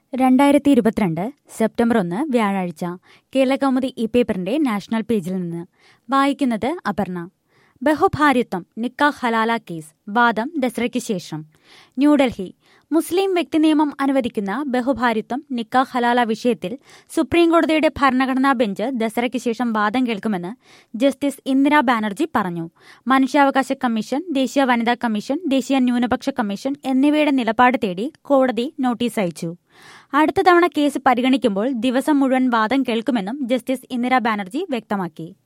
രണ്ടായിരത്തി ഇരുപത്തിരണ്ട് സെപ്റ്റംബർ ഒന്ന് വ്യാഴാഴ്ച കേരളകൗമുദി ഈ പേപ്പറിന്റെ നാഷണൽ പേജിൽ നിന്ന് വായിക്കുന്നത് അപർണ ബഹുഭാര്യത്വം നിക്കാഹ് ഹലാല കേസ് വാദം ദസറയ്ക്ക് ശേഷം ന്യൂഡൽഹി മുസ്ലിം വ്യക്തി നിയമം അനുവദിക്കുന്ന ബഹുഭാര്യത്വം നിക്കാഹ് ഹലാല വിഷയത്തിൽ സുപ്രീംകോടതിയുടെ ഭരണഘടനാ ബെഞ്ച് ദസറയ്ക്ക് ശേഷം വാദം കേൾക്കുമെന്ന് ജസ്റ്റിസ് ഇന്ദിരാ ബാനർജി പറഞ്ഞു മനുഷ്യാവകാശ കമ്മീഷൻ ദേശീയ വനിതാ കമ്മീഷൻ ദേശീയ ന്യൂനപക്ഷ കമ്മീഷൻ എന്നിവയുടെ നിലപാട് തേടി കോടതി നോട്ടീസ് അയച്ചു അടുത്ത തവണ കേസ് പരിഗണിക്കുമ്പോൾ ദിവസം മുഴുവൻ വാദം കേൾക്കുമെന്നും ജസ്റ്റിസ് ഇന്ദിരാ ബാനർജി വ്യക്തമാക്കി